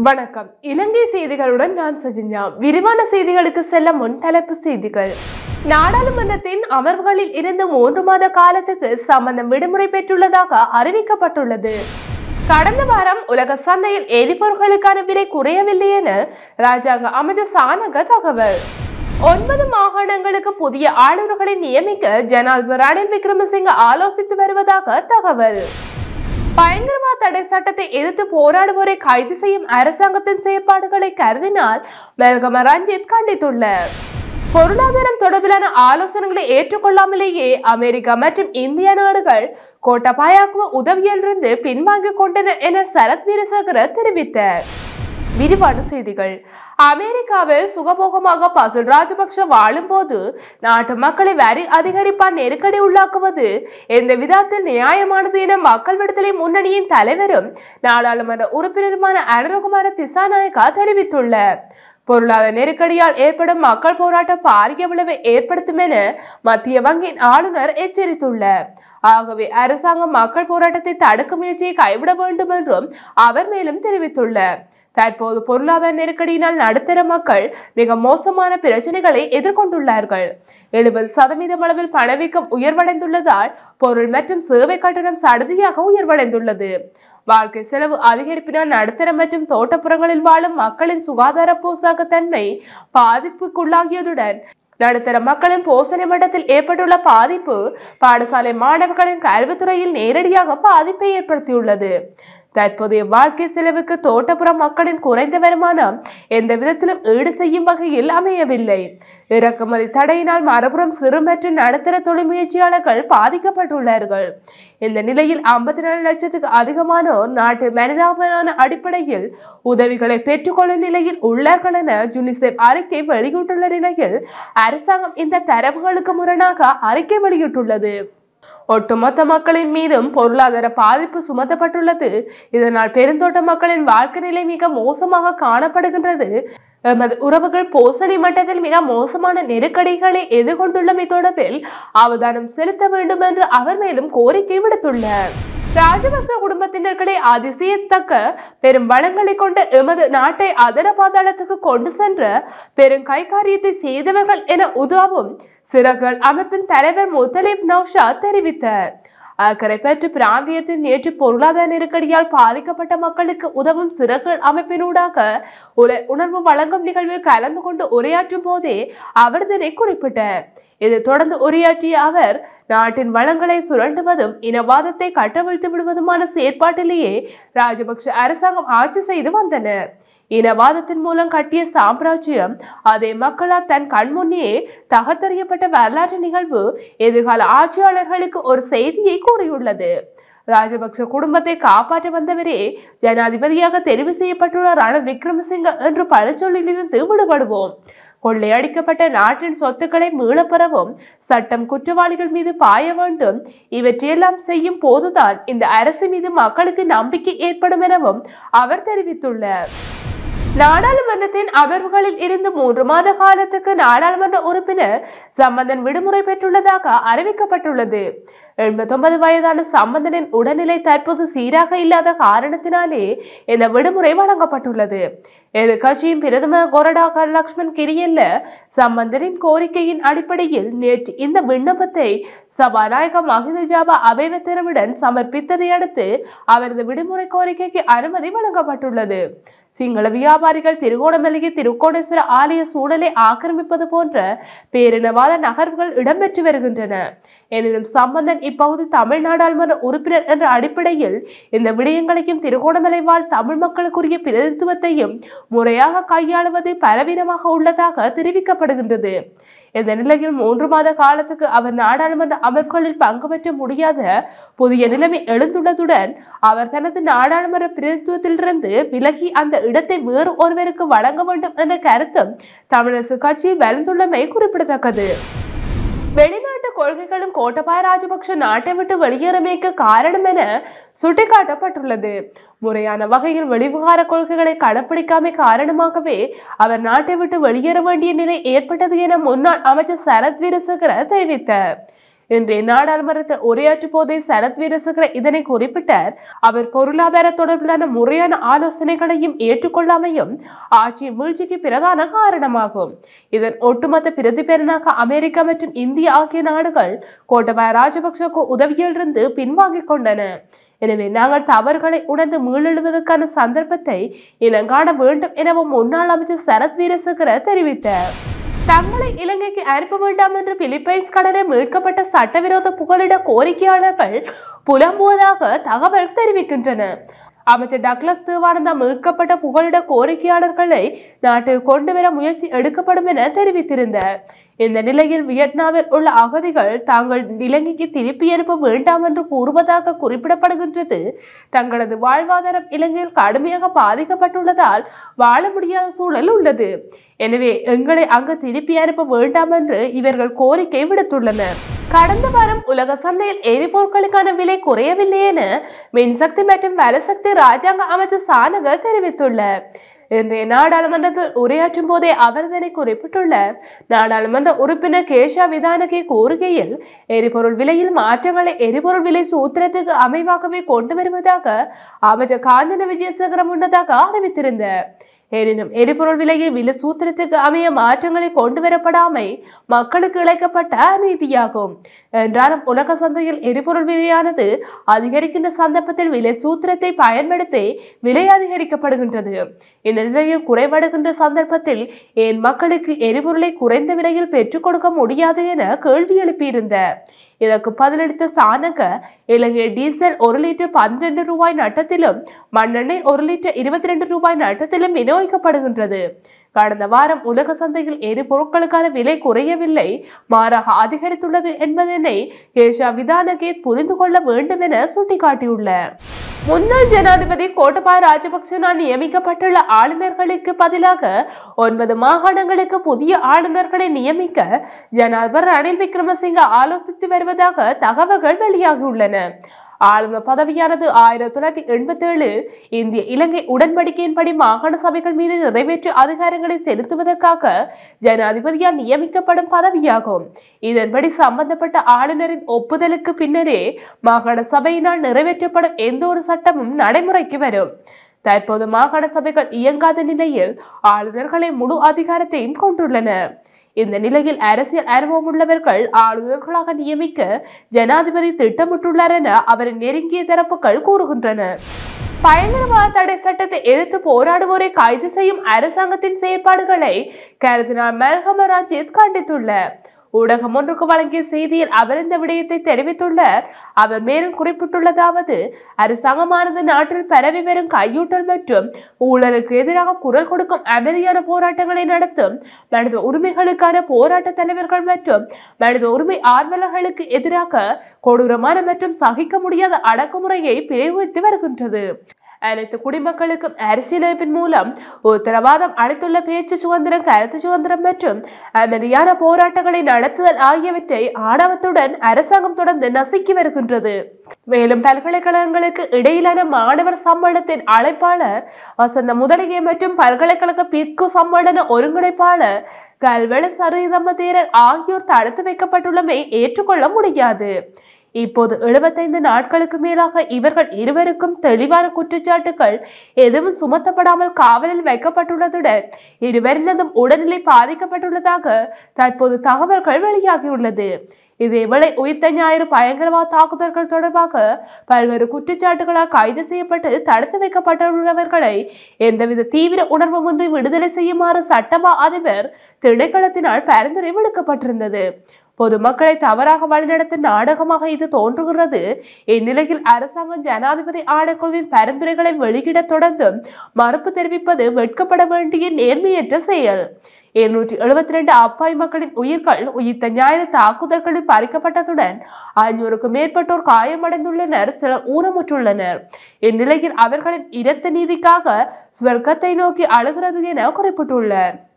வணக்கம் இலங்கை செய்திகளுடன் நான் சஜின்யா விரிவான செய்திகளுக்கு செல்ல முன் தலைப்பு செய்திகள் நாடாளுமன்றத்தின் அமர்வுகளில் இருந்து மூன்று மாத காலத்துக்கு சம்பந்தம் விடுமுறை பெற்றுள்ளதாக அறிவிக்கப்பட்டுள்ளது கடந்த வாரம் உலக சந்தையில் எரிபொருட்களுக்கான விலை குறையவில்லை என ராஜாங்க அமைச்சர் சானக தகவல் ஒன்பது மாகாணங்களுக்கு புதிய ஆளுநர்களை நியமிக்க ஜனாதிபதி ரணில் விக்ரமசிங்க ஆலோசித்து வருவதாக தகவல் பயங்கரவாத தடை சட்டத்தை எதிர்த்து போராடுவோரை கைது செய்யும் அரசாங்கத்தின் செயற்பாடுகளை கருதினால் வெல்கம ரஞ்சித் கண்டித்துள்ளார் பொருளாதாரம் தொடர்பிலான ஆலோசனைகளை ஏற்றுக்கொள்ளாமலேயே அமெரிக்கா மற்றும் இந்திய நாடுகள் கோட்டபாயாக்குவ உதவியிலிருந்து பின்வாங்கிக் கொண்டன என சரத் வீரசேகர தெரிவித்தார் விரிவான செய்திகள் அமெரிக்காவில் சுகபோகமாக பசில் ராஜபக்ஷ வாழும்போது நாட்டு மக்களை வரி அதிகரிப்பால் நெருக்கடி உள்ளாக்குவது எந்த விதத்தில் நியாயமானது என மக்கள் விடுதலை முன்னணியின் தலைவரும் நாடாளுமன்ற உறுப்பினருமான அனுரகுமார திசாநாயக்கா தெரிவித்துள்ளார் பொருளாதார நெருக்கடியால் ஏற்படும் மக்கள் போராட்டம் பாரிய விளைவை ஏற்படுத்தும் என மத்திய வங்கியின் ஆளுநர் எச்சரித்துள்ளார் ஆகவே அரசாங்கம் மக்கள் போராட்டத்தை தடுக்கும் முயற்சியை கைவிட வேண்டும் என்றும் அவர் மேலும் தெரிவித்துள்ளார் தற்போது பொருளாதார நெருக்கடியினால் நடுத்தர மக்கள் மிக மோசமான பிரச்சனைகளை எதிர்கொண்டுள்ளார்கள் எழுபது சதவீதம் அளவில் பணவீக்கம் உயர்வடைந்துள்ளதால் பொருள் மற்றும் சேவை கட்டணம் சடுதியாக உயர்வடைந்துள்ளது வாழ்க்கை செலவு அதிகரிப்பினால் நடுத்தர மற்றும் தோட்டப்புறங்களில் வாழும் மக்களின் சுகாதார போசாக்கு தன்மை பாதிப்புக்குள்ளாகியதுடன் நடுத்தர மக்களின் போஷணை மட்டத்தில் ஏற்பட்டுள்ள பாதிப்பு பாடசாலை மாணவர்களின் கல்வித்துறையில் நேரடியாக பாதிப்பை ஏற்படுத்தியுள்ளது தற்போதைய வாழ்க்கை செலவுக்கு தோட்டப்புற மக்களின் குறைந்த வருமானம் எந்த விதத்திலும் ஈடு செய்யும் வகையில் அமையவில்லை இறக்குமதி தடையினால் மறுபுறம் சிறு மற்றும் நடுத்தர தொழில் முயற்சியாளர்கள் பாதிக்கப்பட்டுள்ளார்கள் இந்த நிலையில் ஐம்பத்தி நாலு லட்சத்துக்கு அதிகமானோர் நாட்டு மனிதாபமான அடிப்படையில் உதவிகளை பெற்றுக்கொள்ளும் நிலையில் உள்ளார்கள் என யுனிசெஃப் அறிக்கை வெளியிட்டுள்ள நிலையில் அரசாங்கம் இந்த தரவுகளுக்கு முரணாக அறிக்கை வெளியிட்டுள்ளது ஒட்டுமொத்த மக்களின் மீதும் பொருளாதார பாதிப்பு சுமத்தப்பட்டுள்ளது இதனால் பெருந்தோட்ட மக்களின் வாழ்க்கை நிலை மிக மோசமாக காணப்படுகின்றது எமது உறவுகள் போசனை மட்டத்தில் மிக மோசமான நெருக்கடிகளை எதிர்கொண்டுள்ளமை தொடர்பில் அவதானம் செலுத்த வேண்டும் என்று அவர் மேலும் கோரிக்கை விடுத்துள்ளார் ராஜபக்ச குடும்பத்தினர்களை அதிசயத்தக்க பெரும் வளங்களை கொண்ட எமது நாட்டை அதர பாதாளத்துக்கு கொண்டு சென்ற பெரும் கைகாரியத்தை செய்தவர்கள் என உதவும் சிறகுகள் அமைப்பின் தலைவர் முத்தலிப் நௌஷாத் தெரிவித்தார் அக்கரைப்பற்று பிராந்தியத்தில் நேற்று பொருளாதார நெருக்கடியால் பாதிக்கப்பட்ட மக்களுக்கு உதவும் சிறகுகள் அமைப்பினூடாக உல உணர்வு வழங்கும் நிகழ்வில் கலந்து கொண்டு உரையாற்றும் போதே அவர் இதனை குறிப்பிட்டார் இது தொடர்ந்து உரையாற்றிய அவர் நாட்டின் வளங்களை சுரண்டுவதும் இனவாதத்தை கட்டவிழ்த்து விடுவதுமான செயற்பாட்டிலேயே ராஜபக்ஷ அரசாங்கம் ஆட்சி செய்து வந்தனர் இனவாதத்தின் மூலம் கட்டிய சாம்ராஜ்யம் அதே மக்களால் தன் கண்முன்னே தகத்தறியப்பட்ட வரலாற்று நிகழ்வு எதிர்கால ஆட்சியாளர்களுக்கு ஒரு செய்தியை கூறியுள்ளது ராஜபக்ச குடும்பத்தை காப்பாற்ற வந்தவரே ஜனாதிபதியாக தெரிவு செய்யப்பட்டுள்ள ரணில் விக்ரமசிங்க என்று பழச்சொல்லிலிருந்து விடுபடுவோம் கொள்ளையடிக்கப்பட்ட நாட்டின் சொத்துக்களை மீளப்பெறவும் சட்டம் குற்றவாளிகள் மீது பாய வேண்டும் இவற்றையெல்லாம் செய்யும் போதுதான் இந்த அரசு மீது மக்களுக்கு நம்பிக்கை ஏற்படும் எனவும் அவர் தெரிவித்துள்ளார் நாடாளுமன்றத்தின் அமர்வுகளில் இருந்து மூன்று மாத காலத்துக்கு நாடாளுமன்ற உறுப்பினர் சம்பந்தன் விடுமுறை பெற்றுள்ளதாக அறிவிக்கப்பட்டுள்ளது எண்பத்தொன்பது வயதான சம்பந்தனின் உடல்நிலை தற்போது சீராக இல்லாத காரணத்தினாலே இந்த விடுமுறை வழங்கப்பட்டுள்ளது எதிர்கட்சியின் பிரதம கொரடா லக்ஷ்மண் கிரியல்ல சம்பந்தனின் கோரிக்கையின் அடிப்படையில் நேற்று இந்த விண்ணப்பத்தை சபாநாயகர் மஹிந்த ஜாபா அபேவத்திரவுடன் சமர்ப்பித்ததை அடுத்து அவரது விடுமுறை கோரிக்கைக்கு அனுமதி வழங்கப்பட்டுள்ளது சிங்கள வியாபாரிகள் திருகோணமலையை திருக்கோணேஸ்வர ஆலய சூழலை ஆக்கிரமிப்பது போன்ற பேரினவாத நகர்வுகள் இடம்பெற்று வருகின்றன எனினும் சம்பந்தன் இப்பகுதி தமிழ் நாடாளுமன்ற உறுப்பினர் என்ற அடிப்படையில் இந்த விடயங்களையும் திருகோணமலை வாழ் தமிழ் மக்களுக்குரிய பிரதித்துவத்தையும் முறையாக கையாளுவது பலவீனமாக உள்ளதாக தெரிவிக்கப்படுகின்றது இந்த நிலையில் மூன்று மாத காலத்துக்கு அவர் நாடாளுமன்ற அமர்வுகளில் பங்கு பெற்ற முடியாத புதிய நிலைமை எழுந்துள்ளதுடன் அவர் தனது நாடாளுமன்ற பிரதித்துவத்திலிருந்து விலகி அந்த இடத்தை வேறு ஒருவருக்கு வழங்க வேண்டும் என்ற கருத்தும் தமிழரசு கட்சி வளர்ந்துள்ளமை குறிப்பிடத்தக்கது வெளிநாட்டு கொள்கைகளும் கோட்டபாய ராஜபக்ஷ நாட்டை விட்டு வெளியேறமைக்கு காரணம் என சுட்டிக்காட்டப்பட்டுள்ளது முறையான வகையில் வெளிவிகார கொள்கைகளை கடைப்பிடிக்காமை காரணமாகவே அவர் நாட்டை விட்டு வெளியேற வேண்டிய நிலை ஏற்பட்டது என முன்னாள் அமைச்சர் சரத் வீரசேகர தெரிவித்தார் இன்றைய நாடாளுமன்றத்தில் உரையாற்றும் போதே சரத் வீரசேகர இதனை குறிப்பிட்டார் அவர் பொருளாதார தொடர்பிலான முறையான ஆலோசனைகளையும் ஏற்றுக்கொள்ளாமையும் ஆட்சியின் வீழ்ச்சிக்கு பிரதான காரணமாகும் இதன் ஒட்டுமொத்த பிரதிபலனாக அமெரிக்கா மற்றும் இந்தியா ஆகிய நாடுகள் கோட்டபாய ராஜபக்சவுக்கு உதவியிலிருந்து பின்வாங்கிக் கொண்டன எனவே நாங்கள் தவறுகளை உணர்ந்து மீளெழுவதற்கான சந்தர்ப்பத்தை இனங்காண வேண்டும் எனவும் முன்னாள் அமைச்சர் சரத் வீரசேகர தெரிவித்தார் தங்களை இலங்கைக்கு அனுப்ப வேண்டாம் என்று பிலிப்பைன்ஸ் கடலில் மீட்கப்பட்ட சட்டவிரோத புகலிட கோரிக்கையாளர்கள் புலம்புவதாக தகவல் தெரிவிக்கின்றன அமைச்சர் டக்ளஸ் தேவானந்தா மீட்கப்பட்ட புகலிட கோரிக்கையாளர்களை நாட்டுக்கு கொண்டு வர முயற்சி எடுக்கப்படும் என தெரிவித்திருந்தார் இந்த நிலையில் வியட்நாமில் உள்ள அகதிகள் தாங்கள் இலங்கைக்கு திருப்பி அனுப்ப வேண்டாம் என்று கூறுவதாக குறிப்பிடப்படுகின்றது தங்களது வாழ்வாதாரம் இலங்கையில் கடுமையாக பாதிக்கப்பட்டுள்ளதால் வாழ முடியாத சூழல் உள்ளது எனவே எங்களை அங்கு திருப்பி அனுப்ப வேண்டாம் என்று இவர்கள் கோரிக்கை விடுத்துள்ளனர் கடந்த வாரம் உலக சந்தையில் எரிபொருட்களுக்கான விலை குறையவில்லை என மின்சக்தி மற்றும் வலசக்தி ராஜாங்க அமைச்சர் சானக தெரிவித்துள்ளார் இன்றைய நாடாளுமன்றத்தில் உரையாற்றும் போதே அவர் இதனை குறிப்பிட்டுள்ளார் நாடாளுமன்ற உறுப்பினர் கேஷா விதானகே கூறுகையில் எரிபொருள் விலையில் மாற்றங்களை எரிபொருள் விலை சூத்திரத்துக்கு அமைவாகவே கொண்டு வருவதாக அமைச்சர் காஞ்சன விஜயசேகர முன்னதாக அறிவித்திருந்தார் எனினும் எரிபொருள் விலையில் விலை சூத்திரத்துக்கு அமைய மாற்றங்களை கொண்டு வரப்படாமை மக்களுக்கு இழைக்கப்பட்ட அநீதியாகும் என்றாலும் உலக சந்தையில் எரிபொருள் விலையானது அதிகரிக்கின்ற சந்தர்ப்பத்தில் விலை சூத்திரத்தை பயன்படுத்தி விலை அதிகரிக்கப்படுகின்றது இந்த நிலையில் குறைவடைகின்ற சந்தர்ப்பத்தில் ஏன் மக்களுக்கு எரிபொருளை குறைந்த விலையில் பெற்றுக் கொடுக்க முடியாது என கேள்வி எழுப்பியிருந்தார் இதற்கு பதிலளித்த சானக இலங்கை டீசல் ஒரு லிட்டர் பன்னிரண்டு ரூபாய் நட்டத்திலும் மண்ணெண்ணெய் ஒரு லிட்டர் இருபத்தி ரெண்டு ரூபாய் நட்டத்திலும் விநியோகிக்கப்படுகின்றது கடந்த வாரம் உலக சந்தையில் எரிபொருட்களுக்கான விலை குறையவில்லை மாறாக அதிகரித்துள்ளது என்பதனை கேஷா விதானகேத் புரிந்து கொள்ள வேண்டும் என சுட்டிக்காட்டியுள்ளார் முன்னாள் ஜனாதிபதி கோட்டபாய ராஜபக்சனால் நியமிக்கப்பட்டுள்ள ஆளுநர்களுக்கு பதிலாக ஒன்பது மாகாணங்களுக்கு புதிய ஆளுநர்களை நியமிக்க ஜனாதிபதி ரணில் விக்ரமசிங்க ஆலோசித்து வருவதாக தகவல்கள் வெளியாகியுள்ளன ஆளுநர் பதவியானது ஆயிரத்தி தொள்ளாயிரத்தி எண்பத்தி ஏழு இந்திய இலங்கை உடன்படிக்கையின்படி மாகாண சபைகள் மீது நிறைவேற்று அதிகாரங்களை செலுத்துவதற்காக ஜனாதிபதியால் நியமிக்கப்படும் பதவியாகும் இதன்படி சம்பந்தப்பட்ட ஆளுநரின் ஒப்புதலுக்கு பின்னரே மாகாண சபையினால் நிறைவேற்றப்படும் எந்த ஒரு சட்டமும் நடைமுறைக்கு வரும் தற்போது மாகாண சபைகள் இயங்காத நிலையில் ஆளுநர்களை முழு அதிகாரத்தையும் கொண்டுள்ளனர் இந்த நிலையில் அரசியல் அனுபவம் உள்ளவர்கள் ஆளுநர்களாக நியமிக்க ஜனாதிபதி திட்டமிட்டுள்ளார் என அவரின் நெருங்கிய தரப்புகள் கூறுகின்றனர் பயங்கரவாத தடை சட்டத்தை எதிர்த்து போராடுவோரை கைது செய்யும் அரசாங்கத்தின் செயற்பாடுகளை கருதினார் மல்ஹம ரஞ்சித் கண்டித்துள்ளார் ஊடகம் ஒன்றுக்கு வழங்கிய செய்தியில் அவர் இந்த விடயத்தை தெரிவித்துள்ளார் அவர் மேலும் குறிப்பிட்டுள்ளதாவது அரசாங்கமானது நாட்டில் பரவி வரும் கையூட்டல் மற்றும் ஊழலுக்கு எதிராக குரல் கொடுக்கும் அமைதியான போராட்டங்களை நடத்தும் மனித உரிமைகளுக்கான போராட்ட தலைவர்கள் மற்றும் மனித உரிமை ஆர்வலர்களுக்கு எதிராக கொடூரமான மற்றும் சகிக்க முடியாத அடக்குமுறையை பிரயோகித்து வருகின்றது அனைத்து குடிமக்களுக்கும் அரசியலமைப்பின் மூலம் உத்தரவாதம் அளித்துள்ள பேச்சு சுதந்திரம் கருத்து சுதந்திரம் மற்றும் அமைதியான போராட்டங்களை நடத்துதல் ஆகியவற்றை ஆணவத்துடன் அரசாங்கம் தொடர்ந்து நசுக்கி வருகின்றது மேலும் பல்கலைக்கழகங்களுக்கு இடையிலான மாணவர் சம்மேளனத்தின் அழைப்பாளர் வசந்த முதலிகை மற்றும் பல்கலைக்கழக பிற்கு சம்மேளன ஒருங்கிணைப்பாளர் கல்வெள சரிதம்ம தேரர் ஆகியோர் தடுத்து வைக்கப்பட்டுள்ளமை ஏற்றுக்கொள்ள முடியாது இப்போது எழுபத்தைந்து நாட்களுக்கு மேலாக இவர்கள் இருவருக்கும் தெளிவான குற்றச்சாட்டுகள் எதுவும் சுமத்தப்படாமல் காவலில் வைக்கப்பட்டுள்ளதுடன் இருவரினதும் உடல்நிலை பாதிக்கப்பட்டுள்ளதாக தற்போது தகவல்கள் வெளியாகியுள்ளது இதேவேளை உயிர்த்த ஞாயிறு பயங்கரவாத தாக்குதல்கள் தொடர்பாக பல்வேறு குற்றச்சாட்டுகளால் கைது செய்யப்பட்டு தடுத்து வைக்கப்பட்டுள்ளவர்களை எந்தவித தீவிர உணர்வுமின்றி விடுதலை செய்யுமாறு சட்டமா அதிபர் திணைக்களத்தினால் பரிந்துரை விடுக்கப்பட்டிருந்தது பொதுமக்களை தவறாக வழிநடத்தும் நாடகமாக இது தோன்றுகிறது இந்நிலையில் அரசாங்கம் ஜனாதிபதி ஆணைக்குழுவின் பரிந்துரைகளை வெளியிட தொடர்ந்தும் மறுப்பு தெரிவிப்பது வெட்கப்பட வேண்டிய நேர்மையற்ற செயல் இருநூற்றி எழுபத்தி ரெண்டு அப்பாவி மக்களின் உயிர்கள் உயிர்த்த ஞாயிறு தாக்குதல்களில் பறிக்கப்பட்டதுடன் ஐநூறுக்கும் மேற்பட்டோர் காயமடைந்துள்ளனர் சிலர் ஊனமுற்றுள்ளனர் இந்நிலையில் அவர்களின் இரத்த நீதிக்காக ஸ்வர்க்கத்தை நோக்கி அழுகிறது என குறிப்பிட்டுள்ளார்